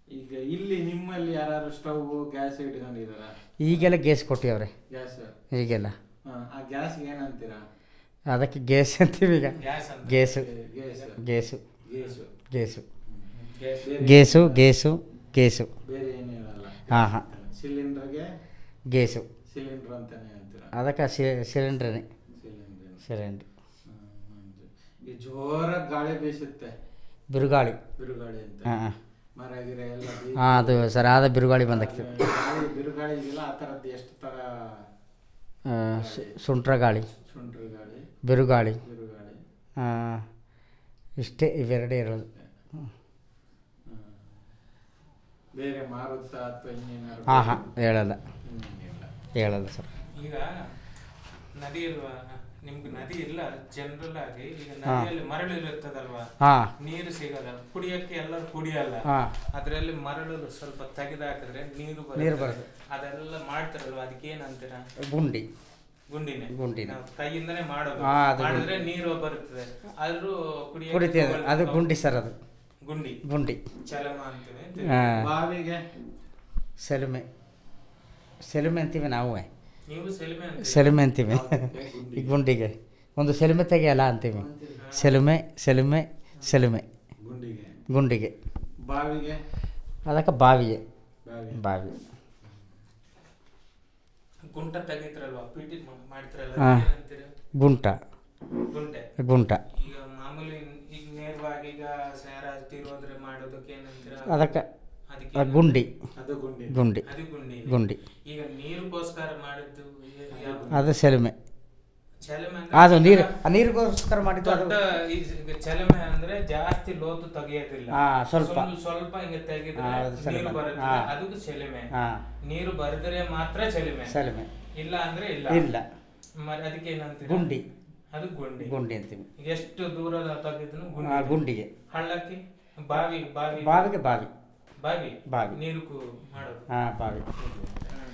ಈಗ ಇಲ್ಲಿ ನಿಮ್ಮಲ್ಲಿ ಯಾರು ಸ್ಟವ್ ಗ್ಯಾಸ್ ಇಟ್ಕೊಂಡಿದಾರ ಈಗೆಲ್ಲ ಗ್ಯಾಸ್ ಕೊಟ್ಟಿವ್ರೆ ಗ್ಯಾಸ್ ಈಗೆಲ್ಲ ಆ ಗ್ಯಾಸ್ಗೆ ಏನಂತೀರಾ ಅದಕ್ಕೆ ಗ್ಯಾಸ್ ಅಂತೀವಿ ಈಗ ಗ್ಯಾಸ್ ಅಂತ gas gas gas gas gas gas gas gas gas ಬೇರೆ ಏನು ಹೇಳಲ್ಲ ಹಾಂ ಹಾಂ ಸಿಲಿಂಡರ್ಗೆ ಗ್ಯಾಸು ಸಿಲಿಂಡರ್ ಅಂತಾನೆ ಹೇಳ್ತೀರಾ ಅದಕ್ಕೆ ಸಿಲಿಂಡ್ರೇ ಸಿಲಿಂಡರ್ ಸಿಲಿಂಡ್ರ್ ಈ ಜೋರ ಗಾಳಿ ಬೀಸುತ್ತೆ ಬಿರುಗಾಳಿ ಬಿರುಗಾಳಿ ಅಂತ ಹಾಂ ಹಾಂ ಮರ ಗಿರ ಎಲ್ಲ ಬೀ- ಹಾಂ ಅದು ಸರಾದ ಬಿರುಗಾಳಿ ಬಂದಾಗ್ತದೆ ಗಾಳಿ ಬಿರುಗಾಳಿ ಇದೆಯಲ್ಲ ಆ ಥರದ್ದು ಎಷ್ಟು ಥರ ಸುಂಟ್ರ ಗಾಳಿ ಸುಂಟ್ರ ಗಾಳಿ ಬಿರುಗಾಳಿ ಬಿರುಗಾಳಿ ಆ, ಇಷ್ಟೇ ಇವೆರಡೇ ಇರೋದು ಹ್ಮ್. ಬೇರೆ ಮಾರುತ್ತ ಅಥವಾ ಇನ್ನೇನಾದ್ರು ಹಾಂ ಹಾಂ ಹೇಳಲ್ಲ ಇನ್ನೇನಿಲ್ಲ. ಹೇಳಲ್ಲ ಸರ್ ಈಗ ನದಿ ಇಲ್ವಾ ನಿಮ್ಗೆ ನದಿ ಇಲ್ಲ ಜನರಲ್ ಆಗಿ ಈಗ ನದಿಯಲ್ಲಿ ಮರಳು ಇರುತ್ತದಲ್ವಾ ಹಾಂ ನೀರು ಸಿಗಲ್ಲ ಕುಡಿಯಕ್ಕೆ ಎಲ್ಲರೂ ಕುಡಿಯಲ್ಲ ಹಾಂ ಅದರಲ್ಲಿ ಮರಳು ಸ್ವಲ್ಪ ತೆಗೆದಾಕಿದ್ರೆ ನೀರು ನೀರು ಬರುತ್ತೆ ಬರುತ್ತೆ. ಅದೆಲ್ಲ ಮಾಡ್ತಾರಲ್ವಾ ಅದಕ್ಕೆ ಏನಂತೀರಾ ಗುಂಡಿ ಗುಂಡಿನೇ ಗುಂಡಿನೇ. ನಾವು ಕೈಯಿಂದನೇ ಮಾಡೋದು ಹಾ, ಅದು ಮಾಡಿದ್ರೆ ನೀರು ಬರುತ್ತದೆ ಆದ್ರೂ ಕುಡಿಯಕ್ಕೆ ಕುಡಿತೀವಿ ತಗೊಳ್ಳಿ- ಅದು ಗುಂಡಿ ಸರ್ ಅದು ಗುಂಡಿ ಗುಂಡಿ ಚಲಮ ಅಂತೀವಿ ಹಾಂ ಬಾವಿಗೆ ಸೆಲುಮೆ ಸೆಲುಮೆ ಅಂತೀವಿ ನಾವು ನೀವು ಸೆಲ್ಮೆ ಅಂತ ಸೆಲುಮೆ ಅಂತೀವಿ ಈ ಗುಂಡಿಗೆ ಒಂದು ಸೆಲುಮೆ ತೆಗೆಯಲ್ಲ ಅಂತೀವಿ ಸೆಲುಮೆ ಸೆಲುಮೆ ಸೆಲುಮೆ ಗುಂಡಿಗೆ ಗುಂಡಿಗೆ ಬಾವಿಗೆ ಅದಕ್ಕೆ ಬಾವಿಯೇ ಬಾವಿ ಬಾವಿ ಗುಂಟ ತೆಗಿತ್ರಲ್ವಾ ಪಿಟಿ ಮಾಡ್ತಿರಲ್ಲ ಹಾ. ಏನಂತೀರ ಗುಂಟ ಗುಂಟೆ ಗುಂಟ ಈಗ ಮಾಮೂಲಿ ಈಗ ನೇರವಾಗಿ ಈಗ ಸ್ಯಾರ ತೀರೋದ್ರೆ ಮಾಡೋದಕ್ಕೆ ಏನಂತೀರ ಅದಕ್ಕೆ ಅದಕ್ಕೆ ಆ ಗುಂಡಿ ಅದು ಗುಂಡಿ ಗುಂಡಿ ಅದು ಗುಂಡಿ ಗುಂಡಿ ಈಗ ನೀರಿಗೋಸ್ಕರ ಮಾಡಿದ್ದು ಏ- ಯಾವ್ದು? ಅದು ಸೆಲುಮೆ ಚಲಮೆ ಅದು ಅಂದ್ರೆ ನೀರು ಆ ನೀರಿಗೋಸ್ಕರ ಮಾಡಿದ್ದು ಅದು ದೊಡ್ಡ ಈಗ ಚಲಮೆ ಅಂದ್ರೆ ಜಾಸ್ತಿ ಲೋತು ತೆಗಿಯೋದಿಲ್ಲ ಹಾ, ಸ್ವಲ್ಪ. ಸ್ವಲ್ಪ ಹಿಂಗೆ ತೆಗೆದ್ರೆ ಹಾ, ಅದು ಸೆಲೆಮೆ. ನೀರು ಬರುತ್ತೆ ಹಾ. ಅದಕ್ಕೆ ಚಲಮೆ ಹಾಂ ನೀರು ಬರೆದ್ರೆ ಮಾತ್ರ ಚಲಮೆ ಸೆಲುಮೆ ಇಲ್ಲ ಅಂದ್ರೆ ಇಲ್ಲ ಇಲ್ಲ మరి ಅದಕ್ಕೆ ಏನಂತೀರ ಗುಂಡಿ ಅದು ಗುಂಡಿ ಗುಂಡಿ ಅಂತೀವಿ ಈಗ ಎಷ್ಟು ದೂರ ತೆಗೆದ್ರು ಆ, ಗುಂಡಿ ಗುಂಡಿಗೆ ಹಳ್ಳಕ್ಕೆ ಬಾವಿ ಬಾವಿ ಬಾವಿಗೆ ಬಾವಿ ಬಾವಿ ಬಾವಿ ನೀರು ಕು- ಮಾಡೋದು ಹಾಂ ಬಾವಿ